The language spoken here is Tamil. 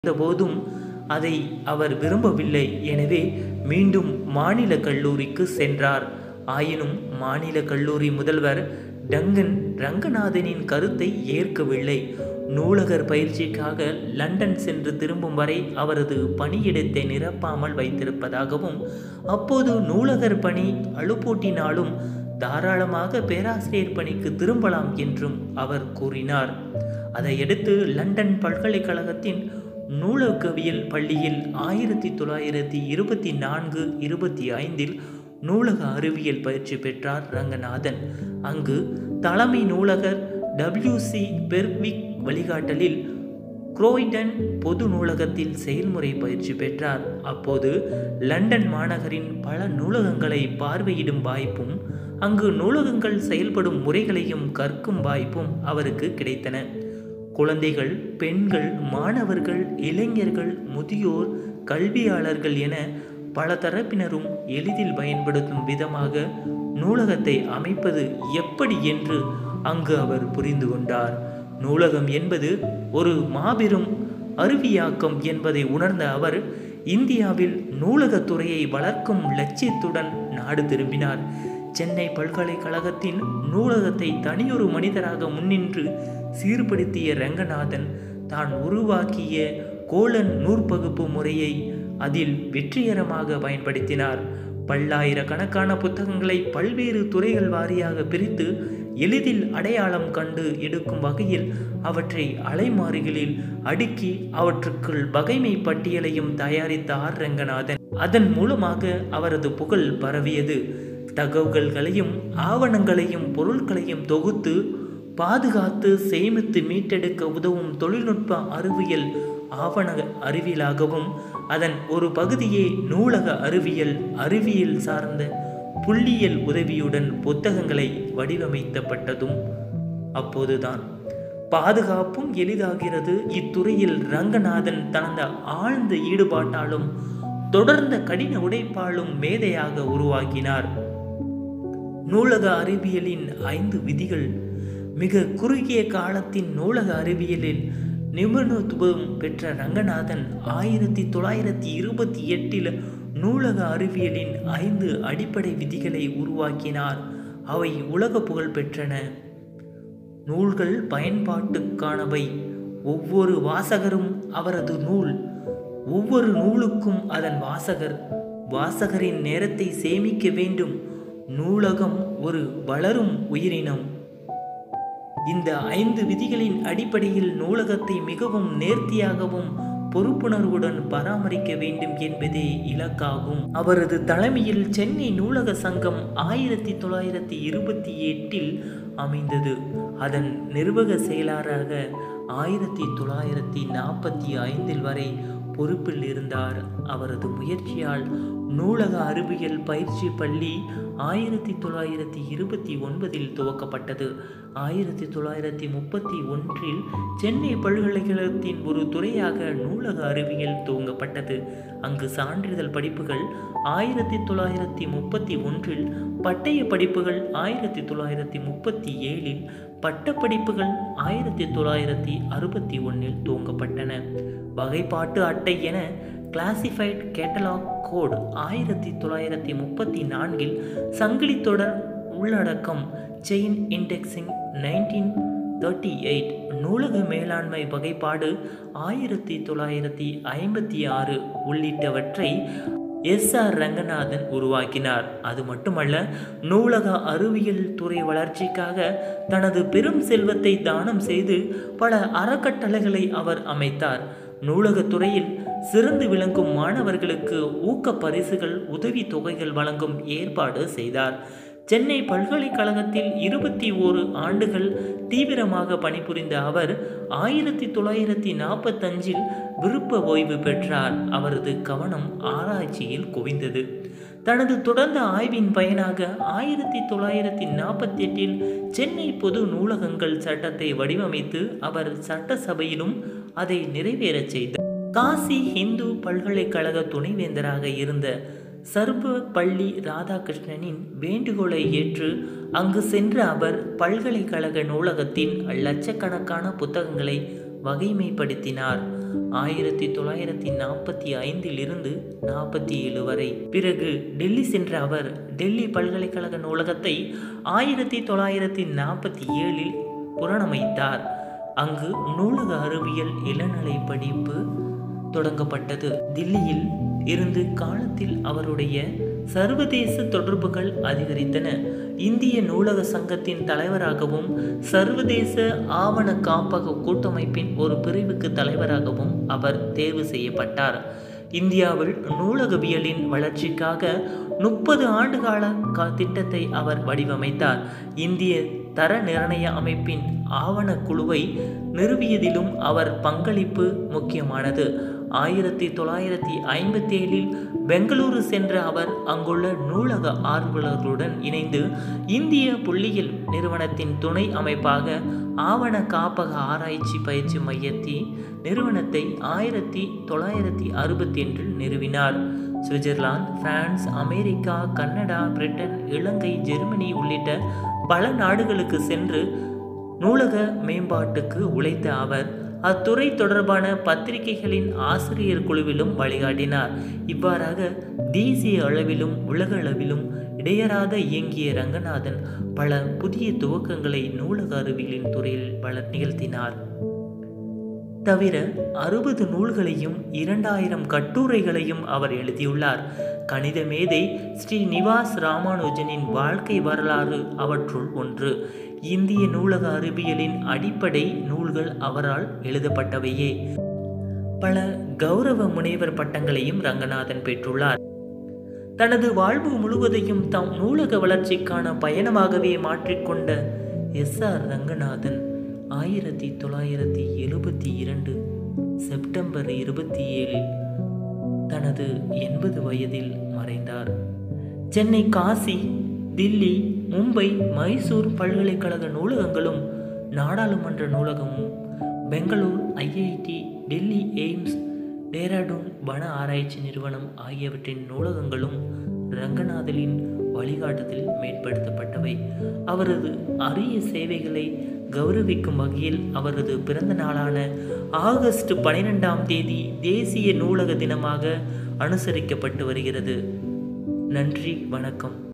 இருந்தபோதும் அதை அவர் விரும்பவில்லை எனவே மீண்டும் மாநில கல்லூரிக்கு சென்றார் ஆயினும் மாநில கல்லூரி முதல்வர் டங்கன் ரங்கநாதனின் கருத்தை ஏற்கவில்லை நூலகர் பயிற்சிக்காக லண்டன் சென்று திரும்பும் வரை அவரது பணியிடத்தை நிரப்பாமல் வைத்திருப்பதாகவும் அப்போது நூலகர் பணி அழுப்பூட்டினாலும் தாராளமாக பேராசிரியர் பணிக்கு திரும்பலாம் என்றும் அவர் கூறினார் அதையடுத்து லண்டன் பல்கலைக்கழகத்தின் நூலகவியல் பள்ளியில் ஆயிரத்தி தொள்ளாயிரத்தி இருபத்தி நான்கு இருபத்தி ஐந்தில் நூலக அறிவியல் பயிற்சி பெற்றார் ரங்கநாதன் அங்கு தலைமை நூலகர் டபிள்யூ சி பெர்விக் வழிகாட்டலில் குரோய்டன் பொது நூலகத்தில் செயல்முறை பயிற்சி பெற்றார் அப்போது லண்டன் மாநகரின் பல நூலகங்களை பார்வையிடும் வாய்ப்பும் அங்கு நூலகங்கள் செயல்படும் முறைகளையும் கற்கும் வாய்ப்பும் அவருக்கு கிடைத்தன குழந்தைகள் பெண்கள் மாணவர்கள் இளைஞர்கள் முதியோர் கல்வியாளர்கள் என பல தரப்பினரும் எளிதில் பயன்படுத்தும் விதமாக நூலகத்தை அமைப்பது எப்படி என்று அங்கு அவர் புரிந்து கொண்டார் நூலகம் என்பது ஒரு மாபெரும் அருவியாக்கம் என்பதை உணர்ந்த அவர் இந்தியாவில் நூலகத்துறையை வளர்க்கும் லட்சியத்துடன் நாடு திரும்பினார் சென்னை பல்கலைக்கழகத்தின் நூலகத்தை தனியொரு மனிதராக முன்னின்று சீர்படுத்திய ரங்கநாதன் தான் உருவாக்கிய கோலன் நூற்பகுப்பு முறையை அதில் வெற்றிகரமாக பயன்படுத்தினார் பல்லாயிரக்கணக்கான புத்தகங்களை பல்வேறு துறைகள் வாரியாக பிரித்து எளிதில் அடையாளம் கண்டு எடுக்கும் வகையில் அவற்றை அலைமாறிகளில் அடுக்கி அவற்றுக்குள் வகைமை பட்டியலையும் தயாரித்த ஆர் ரங்கநாதன் அதன் மூலமாக அவரது புகழ் பரவியது தகவல்களையும் ஆவணங்களையும் பொருட்களையும் தொகுத்து பாதுகாத்து சேமித்து மீட்டெடுக்க உதவும் தொழில்நுட்ப அறிவியல் ஆவண அறிவியலாகவும் அதன் ஒரு பகுதியே நூலக அறிவியல் அறிவியல் சார்ந்த புள்ளியியல் உதவியுடன் புத்தகங்களை வடிவமைக்கப்பட்டதும் அப்போதுதான் பாதுகாப்பும் எளிதாகிறது இத்துறையில் ரங்கநாதன் தனது ஆழ்ந்த ஈடுபாட்டாலும் தொடர்ந்த கடின உடைப்பாலும் மேதையாக உருவாக்கினார் நூலக அறிவியலின் ஐந்து விதிகள் மிக குறுகிய காலத்தின் நூலக அறிவியலில் நிபுணத்துவம் பெற்ற ரங்கநாதன் ஆயிரத்தி தொள்ளாயிரத்தி இருபத்தி எட்டில் நூலக அறிவியலின் ஐந்து அடிப்படை விதிகளை உருவாக்கினார் அவை உலக புகழ் பெற்றன நூல்கள் பயன்பாட்டுக்கானவை ஒவ்வொரு வாசகரும் அவரது நூல் ஒவ்வொரு நூலுக்கும் அதன் வாசகர் வாசகரின் நேரத்தை சேமிக்க வேண்டும் நூலகம் ஒரு வளரும் உயிரினம் இந்த ஐந்து விதிகளின் அடிப்படையில் நூலகத்தை மிகவும் நேர்த்தியாகவும் பொறுப்புணர்வுடன் பராமரிக்க வேண்டும் என்பதே இலக்காகும் அவரது தலைமையில் சென்னை நூலக சங்கம் ஆயிரத்தி தொள்ளாயிரத்தி இருபத்தி எட்டில் அமைந்தது அதன் நிர்வாக செயலாளராக ஆயிரத்தி தொள்ளாயிரத்தி நாற்பத்தி ஐந்தில் வரை பொறுப்பில் இருந்தார் அவரது முயற்சியால் நூலக அறிவியல் பயிற்சி பள்ளி ஆயிரத்தி தொள்ளாயிரத்தி இருபத்தி ஒன்பதில் துவக்கப்பட்டது ஆயிரத்தி தொள்ளாயிரத்தி முப்பத்தி ஒன்றில் சென்னை பல்கலைக்கழகத்தின் ஒரு துறையாக நூலக அறிவியல் துவங்கப்பட்டது அங்கு சான்றிதழ் படிப்புகள் ஆயிரத்தி தொள்ளாயிரத்தி முப்பத்தி ஒன்றில் பட்டய படிப்புகள் ஆயிரத்தி தொள்ளாயிரத்தி முப்பத்தி ஏழில் பட்டப்படிப்புகள் ஆயிரத்தி தொள்ளாயிரத்தி அறுபத்தி ஒன்றில் துவங்கப்பட்டன வகைப்பாட்டு அட்டை என கிளாசிஃபைட் கேட்டலாக் கோட் ஆயிரத்தி தொள்ளாயிரத்தி முப்பத்தி நான்கில் சங்கிலி தொடர் உள்ளடக்கம் chain indexing nineteen thirty eight நூலக மேலாண்மை வகைப்பாடு ஆயிரத்தி தொள்ளாயிரத்தி ஐம்பத்தி ஆறு உள்ளிட்டவற்றை எஸ் ஆர் ரங்கநாதன் உருவாக்கினார் அது மட்டுமல்ல நூலக அறிவியல் துறை வளர்ச்சிக்காக தனது பெரும் செல்வத்தை தானம் செய்து பல அறக்கட்டளைகளை அவர் அமைத்தார் நூலகத்துறையில் சிறந்து விளங்கும் மாணவர்களுக்கு ஊக்க பரிசுகள் உதவி தொகைகள் வழங்கும் ஏற்பாடு செய்தார் சென்னை பல்கலைக்கழகத்தில் இருபத்தி ஓரு ஆண்டுகள் தீவிரமாக பணிபுரிந்த அவர் ஆயிரத்தி தொள்ளாயிரத்தி நாற்பத்தஞ்சில் விருப்ப ஓய்வு பெற்றார் அவரது கவனம் ஆராய்ச்சியில் குவிந்தது தனது தொடர்ந்த ஆய்வின் பயனாக ஆயிரத்தி தொள்ளாயிரத்தி நாற்பத்தி எட்டில் சென்னை பொது நூலகங்கள் சட்டத்தை வடிவமைத்து அவர் சட்டசபையிலும் அதை நிறைவேறச் செய்தார் காசி இந்து பல்கலைக்கழக துணைவேந்தராக இருந்த சர்வ பள்ளி ராதாகிருஷ்ணனின் வேண்டுகோளை ஏற்று அங்கு சென்ற அவர் பல்கலைக்கழக நூலகத்தின் லட்சக்கணக்கான புத்தகங்களை வகைமைப்படுத்தினார் ஆயிரத்தி தொள்ளாயிரத்தி நாற்பத்தி ஐந்தில் இருந்து நாற்பத்தி ஏழு வரை பிறகு டெல்லி சென்ற அவர் டெல்லி பல்கலைக்கழக நூலகத்தை ஆயிரத்தி தொள்ளாயிரத்தி நாற்பத்தி ஏழில் புனரமைத்தார் அங்கு நூலக அறிவியல் இளநிலை படிப்பு தொடங்கப்பட்டது தில்லியில் இருந்து காலத்தில் அவருடைய சர்வதேச தொடர்புகள் அதிகரித்தன இந்திய நூலக சங்கத்தின் தலைவராகவும் சர்வதேச ஆவண காப்பக கூட்டமைப்பின் ஒரு பிரிவுக்கு தலைவராகவும் அவர் தேர்வு செய்யப்பட்டார் இந்தியாவில் நூலகவியலின் வளர்ச்சிக்காக முப்பது ஆண்டுகால கா திட்டத்தை அவர் வடிவமைத்தார் இந்திய தர நிர்ணய அமைப்பின் ஆவணக் குழுவை நிறுவியதிலும் அவர் பங்களிப்பு முக்கியமானது ஆயிரத்தி தொள்ளாயிரத்தி ஐம்பத்தி ஏழில் பெங்களூரு சென்ற அவர் அங்குள்ள நூலக ஆர்வலர்களுடன் இணைந்து இந்திய புள்ளியியல் நிறுவனத்தின் துணை அமைப்பாக ஆவண காப்பக ஆராய்ச்சி பயிற்சி மையத்தி நிறுவனத்தை ஆயிரத்தி தொள்ளாயிரத்தி அறுபத்தி ஒன்றில் நிறுவினார் Switzerland France America Canada Britain இலங்கை ஜெர்மனி உள்ளிட்ட பல நாடுகளுக்கு சென்று நூலக மேம்பாட்டுக்கு உழைத்த அவர் அத்துறை தொடர்பான பத்திரிகைகளின் ஆசிரியர் குழுவிலும் வழிகாட்டினார் இவ்வாறாக தேசிய அளவிலும் உலக அளவிலும் இடையறாத இயங்கிய ரங்கநாதன் பல புதிய துவக்கங்களை நூலக அறிவியலின் துறையில் பல நிகழ்த்தினார் தவிர அறுபது நூல்களையும் இரண்டாயிரம் கட்டுரைகளையும் அவர் எழுதியுள்ளார் கணித மேதை ஸ்ரீ நிவாஸ் ராமானுஜனின் வாழ்க்கை வரலாறு அவற்றுள் ஒன்று இந்திய நூலக அறிவியலின் அடிப்படை நூல்கள் அவரால் எழுதப்பட்டவையே பல கௌரவ முனைவர் பட்டங்களையும் ரங்கநாதன் பெற்றுள்ளார் தனது வாழ்வு முழுவதையும் தம் நூலக வளர்ச்சிக்கான பயணமாகவே மாற்றிக்கொண்ட எஸ் ஆர் ரங்கநாதன் ஆயிரத்தி தொள்ளாயிரத்தி எழுபத்தி இரண்டு செப்டம்பர் இருபத்தி ஏழில் தனது எண்பது வயதில் மறைந்தார் சென்னை காசி தில்லி மும்பை மைசூர் பல்கலைக்கழக நூலகங்களும் நாடாளுமன்ற நூலகமும் பெங்களூர் ஐஐடி டெல்லி எய்ம்ஸ் டேராடூன் வன ஆராய்ச்சி நிறுவனம் ஆகியவற்றின் நூலகங்களும் ரங்கநாதலின் வழிகாட்டுதலில் மேம்படுத்தப்பட்டவை அவரது அரிய சேவைகளை கௌரவிக்கும் வகையில் அவரது பிறந்த நாளான ஆகஸ்ட் பனிரெண்டாம் தேதி தேசிய நூலக தினமாக அனுசரிக்கப்பட்டு வருகிறது நன்றி வணக்கம்